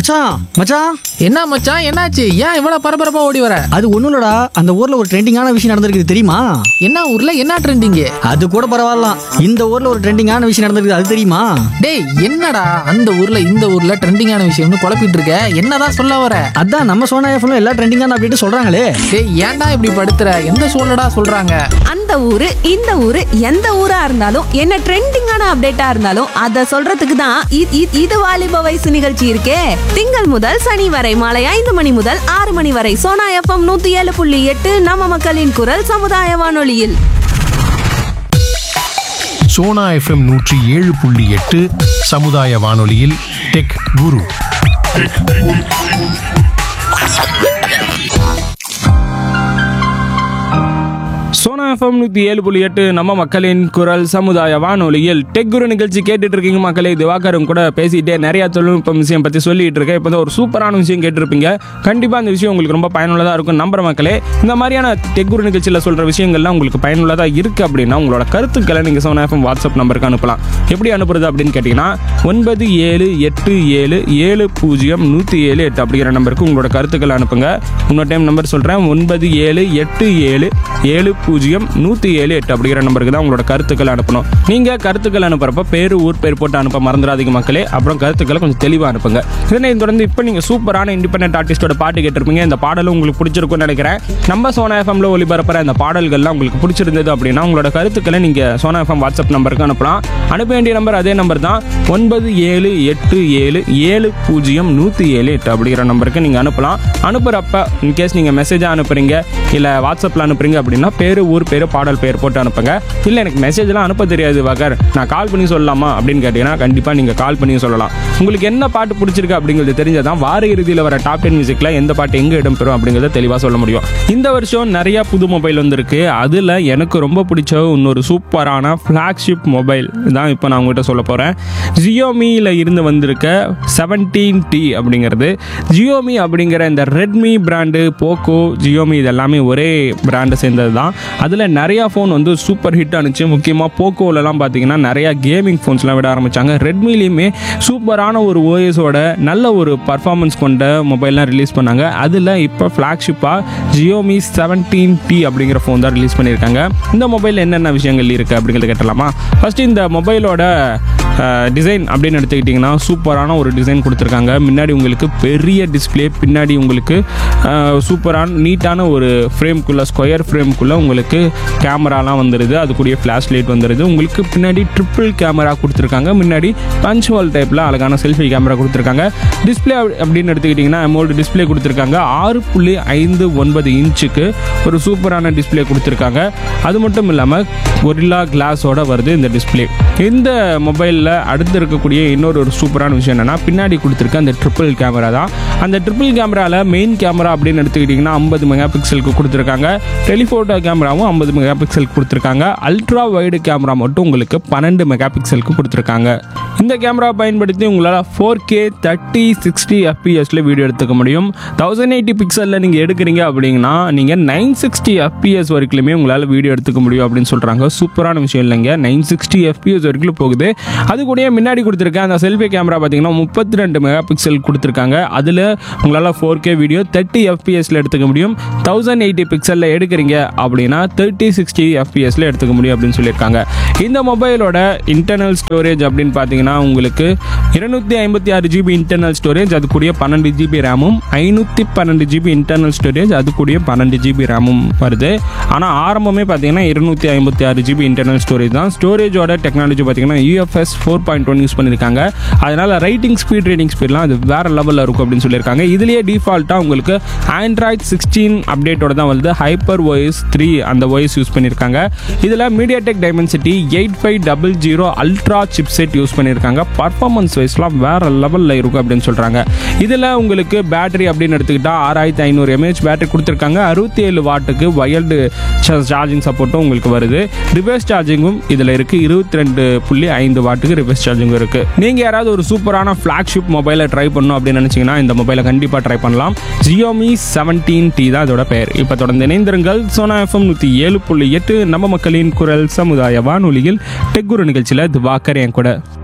மச்சான் மச்சான் என்ன மச்சான் என்னாச்சு ஏன் இவ்வளவு பரபரப்பா ஓடி வர அது ஒன்றும் இல்லடா அந்த ஊர்ல ஒரு ட்ரெண்டிங்கான விஷயம் நடந்திருக்குது தெரியுமா என்ன ஊர்ல என்ன ட்ரெண்டிங் அது கூட பரவாயில்லாம் இந்த ஊர்ல ஒரு ட்ரெண்டிங்கான விஷயம் நடந்திருக்குது அது தெரியுமா டேய் என்னடா அந்த ஊர்ல இந்த ஊர்ல ட்ரெண்டிங்கான விஷயம்னு குழப்பிட்டு இருக்க என்னதான் சொல்ல வர அதான் நம்ம சோனா எஃப்எம் எல்லா ட்ரெண்டிங்கான அப்படின்னு சொல்றாங்களே டேய் ஏன்டா இப்படி படுத்துற எந்த சூழலடா சொல்றாங்க அந்த ஊரு இந்த ஊரு எந்த ஊரா இருந்தாலும் என்ன ட்ரெண்டிங்கான அப்டேட்டா இருந்தாலும் அத சொல்றதுக்கு தான் இ- இ- இது வாலிப வயசு நிகழ்ச்சி இருக்கே திங்கள் முதல் சனி வரை மாலை ஐந்து மணி முதல் ஆறு மணி வரை சோனா எஃப்எம் நூத்தி ஏழு புள்ளி எட்டு நம்ம மக்களின் குரல் சமுதாய வானொலியில் சோனா எஃப்எம் நூற்றி ஏழு புள்ளி எட்டு சமுதாய வானொலியில் டெக் குரு சோனா எஃப்எம் நூற்றி ஏழு புள்ளி எட்டு நம்ம மக்களின் குரல் சமுதாய வானொலியில் டெக் குரு நிகழ்ச்சி கேட்டுட்டு இருக்கீங்க மக்களே திவாகரும் கூட பேசிட்டே நிறைய தொழில்நுட்பம் விஷயம் பற்றி சொல்லிட்டு இருக்கேன் இப்போ ஒரு சூப்பரான விஷயம் கேட்டிருப்பீங்க கண்டிப்பாக அந்த விஷயம் உங்களுக்கு ரொம்ப பயனுள்ளதாக இருக்கும் நம்புற மக்களே இந்த மாதிரியான டெக் குரு நிகழ்ச்சியில் சொல்கிற விஷயங்கள்லாம் உங்களுக்கு பயனுள்ளதாக இருக்குது அப்படின்னா உங்களோட கருத்துக்களை நீங்கள் சோனா எஃப்எம் வாட்ஸ்அப் நம்பருக்கு அனுப்பலாம் எப்படி அனுப்புறது அப்படின்னு கேட்டிங்கன்னா ஒன்பது ஏழு எட்டு ஏழு ஏழு பூஜ்ஜியம் நூற்றி ஏழு எட்டு அப்படிங்கிற நம்பருக்கு உங்களோட கருத்துக்களை அனுப்புங்க இன்னொரு டைம் நம்பர் சொல்கிறேன் ஒன்பது ஏழு எட்டு ஏழு ஏழு பூஜ்ஜியம் நூற்றி ஏழு எட்டு அப்படிங்கிற நம்பருக்கு தான் உங்களோட கருத்துக்களை அனுப்பணும் நீங்கள் கருத்துக்கள் அனுப்புறப்ப பேர் ஊர் பேர் போட்டு அனுப்ப மறந்துடாதீங்க மக்களே அப்புறம் கருத்துக்களை கொஞ்சம் தெளிவாக அனுப்புங்க இதனை தொடர்ந்து இப்போ நீங்கள் சூப்பரான இண்டிபெண்டன்ட் ஆர்டிஸ்டோட பாட்டு கேட்டிருப்பீங்க இந்த பாடலும் உங்களுக்கு பிடிச்சிருக்கும்னு நினைக்கிறேன் நம்ம சோனா எஃப்எம்ல ஒளிபரப்புற இந்த பாடல்கள்லாம் உங்களுக்கு பிடிச்சிருந்தது அப்படின்னா உங்களோட கருத்துக்களை நீங்கள் சோனா எஃப்எம் வாட்ஸ்அப் நம்பருக்கு அனுப்பலாம் அனுப்ப வேண்டிய நம்பர் அதே நம்பர் தான் ஒன்பது ஏழு எட்டு ஏழு ஏழு பூஜ்ஜியம் நூற்றி ஏழு எட்டு அப்படிங்கிற நம்பருக்கு நீங்கள் அனுப்பலாம் அனுப்புகிறப்ப இன்கேஸ் நீங்கள் மெசேஜாக அனுப்புறீங்க இல்லை வாட்ஸ்அப்பில் அனுப்புறீங்க அப்படின்னா பேர் ஊர் பேர் பாடல் பேர் போட்டு அனுப்புங்க இல்லை எனக்கு மெசேஜ்லாம் அனுப்ப தெரியாது வகர் நான் கால் பண்ணி சொல்லலாமா அப்படின்னு கேட்டிங்கன்னா கண்டிப்பாக நீங்கள் கால் பண்ணி சொல்லலாம் உங்களுக்கு என்ன பாட்டு பிடிச்சிருக்கு அப்படிங்கிறது தெரிஞ்சதான் வார இறுதியில் வர டாப் டென் மியூசிக்கில் எந்த பாட்டு எங்கே இடம்பெறும் அப்படிங்கிறத தெளிவாக சொல்ல முடியும் இந்த வருஷம் நிறைய புது மொபைல் வந்திருக்கு அதில் எனக்கு ரொம்ப பிடிச்ச இன்னொரு சூப்பரான ஃப்ளாக்ஷிப் மொபைல் தான் இப்போ நான் உங்ககிட்ட சொல்ல போகிறேன் ஜியோமியில் இருந்து வந்திருக்க செவன்டீன் டி அப்படிங்கிறது ஜியோமி அப்படிங்கிற இந்த ரெட்மி பிராண்டு போக்கோ ஜியோமி இது எல்லாமே ஒரே பிராண்டை சேர்ந்தது தான் அதில் நிறையா ஃபோன் வந்து சூப்பர் ஹிட் ஆனிச்சு முக்கியமாக போக்கோலலாம் பார்த்தீங்கன்னா நிறையா கேமிங் ஃபோன்ஸ்லாம் விட ஆரம்பித்தாங்க ரெட்மிலையுமே சூப்பரான ஒரு ஓஎஸோட நல்ல ஒரு பர்ஃபார்மன்ஸ் கொண்ட மொபைல்லாம் ரிலீஸ் பண்ணாங்க அதில் இப்போ ஃப்ளாக்ஷிப்பாக ஜியோமி செவன்டீன் டி அப்படிங்கிற ஃபோன் தான் ரிலீஸ் பண்ணியிருக்காங்க இந்த மொபைலில் என்னென்ன விஷயங்கள் இருக்குது அப்படிங்கிறத கேட்டலாமா ஃபஸ்ட்டு இந்த மொபைலோட டிசைன் அப்படின்னு எடுத்துக்கிட்டிங்கன்னா சூப்பரான ஒரு டிசைன் கொடுத்துருக்காங்க முன்னாடி உங்களுக்கு பெரிய டிஸ்ப்ளே பின்னாடி உங்களுக்கு அஹ், சூப்பரான நீட்டான ஒரு ஃப்ரேம்குள்ளே ஸ்கொயர் ஃப்ரேம்குள்ளே உங்களுக்கு கேமராலாம் வந்துடுது அது கூடிய ஃப்ளாஷ் லைட் வந்துடுது உங்களுக்கு பின்னாடி ட்ரிப்பிள் கேமரா கொடுத்துருக்காங்க முன்னாடி பஞ்ச் ஹோல் டைப்பில் அழகான செல்ஃபி கேமரா கொடுத்துருக்காங்க டிஸ்ப்ளே அப்படின்னு எடுத்துக்கிட்டிங்கன்னா அமௌண்ட் டிஸ்ப்ளே கொடுத்துருக்காங்க ஆறு புள்ளி ஐந்து ஒன்பது இன்ச்சுக்கு ஒரு சூப்பரான டிஸ்ப்ளே கொடுத்துருக்காங்க அது மட்டும் இல்லாமல் ஒரில்லா கிளாஸோட வருது இந்த டிஸ்ப்ளே இந்த மொபைலில் அடுத்து இருக்கக்கூடிய இன்னொரு ஒரு சூப்பரான விஷயம் என்னன்னா பின்னாடி கொடுத்துருக்க அந்த ட்ரிபிள் கேமரா தான் அந்த ட்ரிபிள் கேமராவில் மெயின் கேமரா அப்படின்னு எடுத்துக்கிட்டிங்கன்னா ஐம்பது மெகா பிக்சலுக்கு கொடுத்துருக்காங்க டெலிஃபோட்டோ கேமராவும் ஐம்பது மெகா பிக்சலுக்கு கொடுத்துருக்காங்க அல்ட்ரா வைடு கேமரா மட்டும் உங்களுக்கு பன்னெண்டு மெகா பிக்சலுக்கு கொடுத்துருக்காங்க இந்த கேமரா பயன்படுத்தி உங்களால் ஃபோர் கே தேர்ட்டி சிக்ஸ்டி எஃபிஎஸ்ல வீடியோ எடுத்துக்க முடியும் தௌசண்ட் எயிட்டி பிக்சலில் நீங்கள் எடுக்கிறீங்க அப்படிங்கன்னா நீங்கள் நைன் சிக்ஸ்டி எஃபிஎஸ் வரைக்குமே உங்களால் வீடியோ எடுத்துக்க முடியும் அப்படின்னு சொல்கிறாங்க சூப்பரான விஷயம் இல்லைங்க நைன் சிக்ஸ்டி எஃபிஎஸ் வரைக்கும் போகுது அது கூடயே முன்னாடி கொடுத்துருக்க அந்த செல்ஃபி கேமரா பார்த்தீங்கன்னா முப்பத்தி ரெண்டு மெகா பிக்சல் கொடுத்துருக்காங்க அதில் உங்களால் ஃபோர் கே வீடியோ தேர்ட்டி எஃபிஎஸ்ல எடுத்துக்க முடியும் தௌசண்ட் எயிட்டி பிக்சலில் எடுக்கிறீங்க அப்படின்னா தேர்ட்டி சிக்ஸ்டி எஃபிஎஸ்ல எடுத்துக்க முடியும் அப்படின்னு சொல்லியிருக்காங்க இந்த மொபைலோட இன்டர்னல் ஸ்டோரேஜ் அப்படின்னு பார்த்தீங்கன்னா உங்களுக்கு இருநூத்தி ஐம்பத்தி ஆறு ஜிபி இன்டர்னல் ஸ்டோரேஜ் அது கூடிய பன்னெண்டு ஜிபி ரேமும் ஐநூற்றி பன்னெண்டு ஜிபி இன்டர்னல் ஸ்டோரேஜ் அது கூடிய பன்னெண்டு ஜிபி ரேமும் வருது ஆனால் ஆரம்பமே பார்த்தீங்கன்னா இருநூத்தி ஐம்பத்தி ஆறு ஜிபி இன்டர்னல் ஸ்டோரேஜ் தான் ஸ்டோரேஜோட டெக்னாலஜி பார்த்தீங்கன்னா UFS four point one use பண்ணியிருக்காங்க அதனால் ரைட்டிங் ஸ்பீட் ரீடிங் ஸ்பீட்லாம் அது வேற லெவலில் இருக்கும் அப்படின்னு சொல்லியிருக்காங்க இதுலேயே டிஃபால்ட்டாக உங்களுக்கு ஆண்ட்ராய்ட் சிக்ஸ்டீன் அப்டேட்டோட தான் வருது ஹைப்பர் OS த்ரீ அந்த OS யூஸ் பண்ணியிருக்காங்க இதில் MediaTek Dimensity eight five double zero ultra chipset use பண்ணியிருக்காங்க பர்ஃபார்மன்ஸ் வைஸ்லாம் வேற லெவலில் இருக்கும் அப்படின்னு சொல்கிறாங்க இதில் உங்களுக்கு பேட்டரி அப்படின்னு எடுத்துக்கிட்டால் ஆறாயிரத்தி ஐநூறு எம்ஏஹெச் பேட்டரி கொடுத்துருக்காங்க அறுபத்தி ஏழு வாட்டுக்கு வயல்டு சார்ஜிங் சப்போர்ட்டும் உங்களுக்கு வருது ரிவர்ஸ் சார்ஜிங்கும் இதில் இருக்குது இருபத்தி ரெண்டு புள்ளி ஐந்து வாட்டுக்கு ரிவர்ஸ் சார்ஜிங் இருக்குது நீங்கள் யாராவது ஒரு சூப்பரான ஃப்ளாக்ஷிப் மொபைலை ட்ரை பண்ணணும் அப்படின்னு நினச்சிங்கன்னா இந்த மொபைலை கண்டிப்பாக ட்ரை பண்ணலாம் ஜியோமி செவன்டீன் டி தான் இதோட பெயர் இப்போ தொடர்ந்து இணைந்திருங்கள் சோனா எஃப்எம் நூற்றி ஏழு புள்ளி எட்டு நம்ம மக்களின் குரல் சமுதாய வானொலியில் டெக்குரு நிகழ்ச்சியில் திவாக்கர் என் கூட